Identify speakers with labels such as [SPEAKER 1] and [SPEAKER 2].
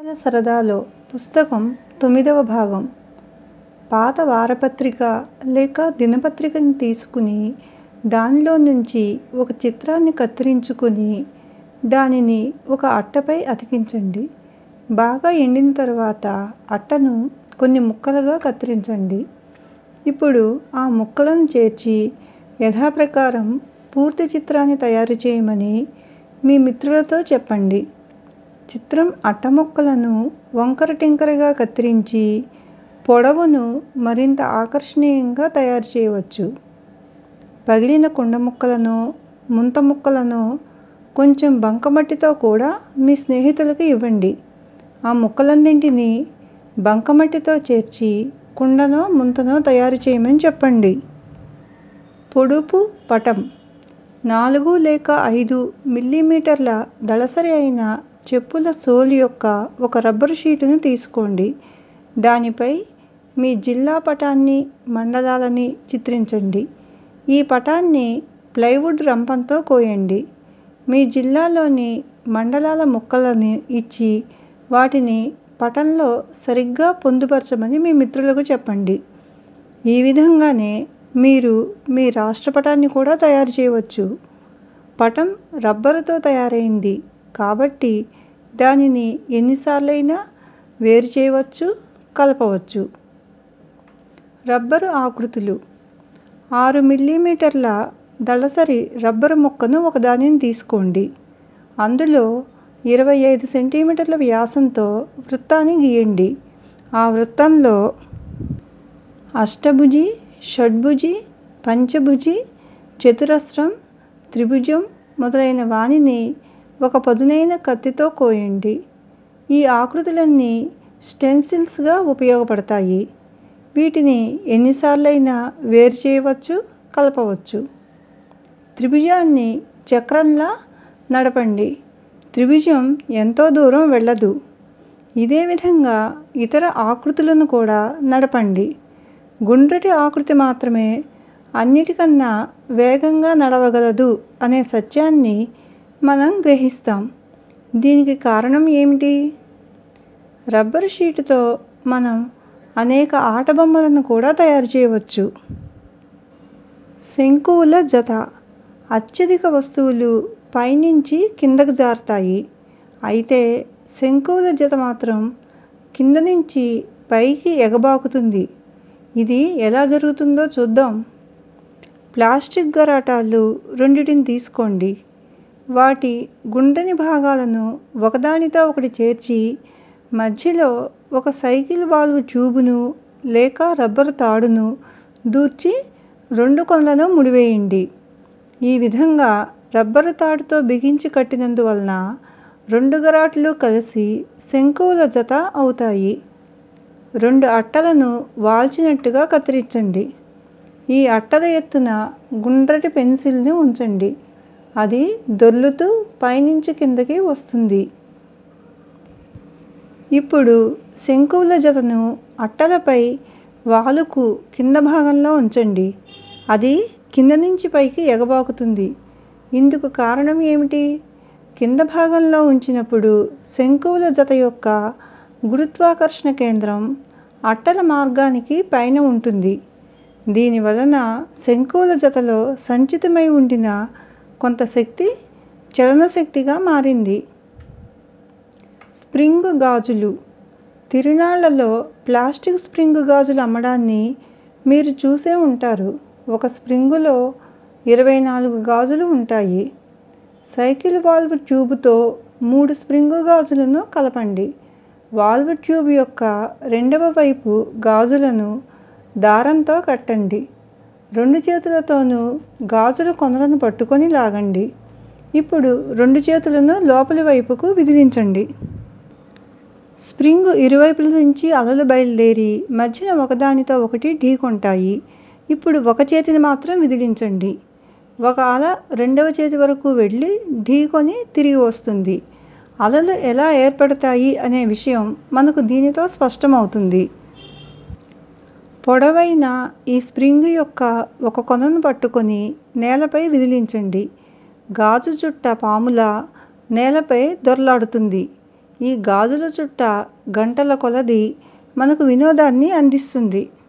[SPEAKER 1] సరదాలో పుస్తకం తొమ్మిదవ భాగం పాత వారపత్రిక లేక దినపత్రికను తీసుకుని దానిలో నుంచి ఒక చిత్రాన్ని కత్తిరించుకుని దానిని ఒక అట్టపై అతికించండి బాగా ఎండిన తర్వాత అట్టను కొన్ని ముక్కలుగా కత్తిరించండి ఇప్పుడు ఆ ముక్కలను చేర్చి యథాప్రకారం పూర్తి చిత్రాన్ని తయారు చేయమని మీ మిత్రులతో చెప్పండి చిత్రం అట్ట ముక్కలను వంకర టింకరగా కత్తిరించి పొడవును మరింత ఆకర్షణీయంగా తయారు చేయవచ్చు పగిలిన కుండ ముక్కలనో ముంత ముక్కలనో కొంచెం బంకమట్టితో కూడా మీ స్నేహితులకు ఇవ్వండి ఆ ముక్కలన్నింటినీ బంకమట్టితో చేర్చి కుండనో ముంతనో తయారు చేయమని చెప్పండి పొడుపు పటం నాలుగు లేక ఐదు మిల్లీమీటర్ల దళసరి అయిన చెప్పుల సోల్ యొక్క ఒక రబ్బరు షీటును తీసుకోండి దానిపై మీ జిల్లా పటాన్ని మండలాలని చిత్రించండి ఈ పటాన్ని ప్లైవుడ్ రంపంతో కోయండి మీ జిల్లాలోని మండలాల ముక్కలను ఇచ్చి వాటిని పటంలో సరిగ్గా పొందుపరచమని మీ మిత్రులకు చెప్పండి ఈ విధంగానే మీరు మీ రాష్ట్ర పటాన్ని కూడా తయారు చేయవచ్చు పటం రబ్బరుతో తయారైంది కాబట్టి దానిని ఎన్నిసార్లైనా వేరు చేయవచ్చు కలపవచ్చు రబ్బరు ఆకృతులు ఆరు మిల్లీమీటర్ల దళసరి రబ్బరు ముక్కను ఒకదానిని తీసుకోండి అందులో ఇరవై ఐదు సెంటీమీటర్ల వ్యాసంతో వృత్తాన్ని గీయండి ఆ వృత్తంలో అష్టభుజి షడ్భుజి పంచభుజి చతురస్రం త్రిభుజం మొదలైన వానిని ఒక పదునైన కత్తితో కోయండి ఈ ఆకృతులన్నీ స్టెన్సిల్స్గా ఉపయోగపడతాయి వీటిని ఎన్నిసార్లైనా వేరు చేయవచ్చు కలపవచ్చు త్రిభుజాన్ని చక్రంలా నడపండి త్రిభుజం ఎంతో దూరం వెళ్ళదు ఇదే విధంగా ఇతర ఆకృతులను కూడా నడపండి గుండ్రటి ఆకృతి మాత్రమే అన్నిటికన్నా వేగంగా నడవగలదు అనే సత్యాన్ని మనం గ్రహిస్తాం దీనికి కారణం ఏమిటి రబ్బరు షీటుతో మనం అనేక ఆట బొమ్మలను కూడా తయారు చేయవచ్చు శంకువుల జత అత్యధిక వస్తువులు పైనుంచి కిందకు జారుతాయి అయితే శంకువుల జత మాత్రం కింద నుంచి పైకి ఎగబాకుతుంది ఇది ఎలా జరుగుతుందో చూద్దాం ప్లాస్టిక్ గరాటాలు రెండింటిని తీసుకోండి వాటి గుండ్రని భాగాలను ఒకదానితో ఒకటి చేర్చి మధ్యలో ఒక సైకిల్ వాల్వ్ ట్యూబును లేక రబ్బరు తాడును దూర్చి రెండు కొనలను ముడివేయండి ఈ విధంగా రబ్బరు తాడుతో బిగించి కట్టినందువలన రెండు గరాట్లు కలిసి శంకువుల జత అవుతాయి రెండు అట్టలను వాల్చినట్టుగా కత్తిరించండి ఈ అట్టల ఎత్తున గుండ్రటి పెన్సిల్ని ఉంచండి అది దొర్లుతూ పైనుంచి కిందకి వస్తుంది ఇప్పుడు శంకువుల జతను అట్టలపై వాలుకు కింద భాగంలో ఉంచండి అది కింద నుంచి పైకి ఎగబాకుతుంది ఇందుకు కారణం ఏమిటి కింద భాగంలో ఉంచినప్పుడు శంకువుల జత యొక్క గురుత్వాకర్షణ కేంద్రం అట్టల మార్గానికి పైన ఉంటుంది దీనివలన శంకువుల జతలో సంచితమై ఉండిన కొంత శక్తి చలన శక్తిగా మారింది స్ప్రింగు గాజులు తిరునాళ్ళలో ప్లాస్టిక్ స్ప్రింగు గాజులు అమ్మడాన్ని మీరు చూసే ఉంటారు ఒక స్ప్రింగులో ఇరవై నాలుగు గాజులు ఉంటాయి సైకిల్ వాల్వ్ ట్యూబుతో మూడు స్ప్రింగు గాజులను కలపండి వాల్వ్ ట్యూబ్ యొక్క రెండవ వైపు గాజులను దారంతో కట్టండి రెండు చేతులతోనూ గాజుల కొనలను పట్టుకొని లాగండి ఇప్పుడు రెండు చేతులను లోపలి వైపుకు విదిలించండి స్ప్రింగు ఇరువైపుల నుంచి అలలు బయలుదేరి మధ్యన ఒకదానితో ఒకటి ఢీకొంటాయి ఇప్పుడు ఒక చేతిని మాత్రం విదిలించండి ఒక అల రెండవ చేతి వరకు వెళ్ళి ఢీకొని తిరిగి వస్తుంది అలలు ఎలా ఏర్పడతాయి అనే విషయం మనకు దీనితో స్పష్టమవుతుంది పొడవైన ఈ స్ప్రింగు యొక్క ఒక కొనను పట్టుకొని నేలపై విదిలించండి గాజు చుట్ట పాములా నేలపై దొర్లాడుతుంది ఈ గాజుల చుట్ట గంటల కొలది మనకు వినోదాన్ని అందిస్తుంది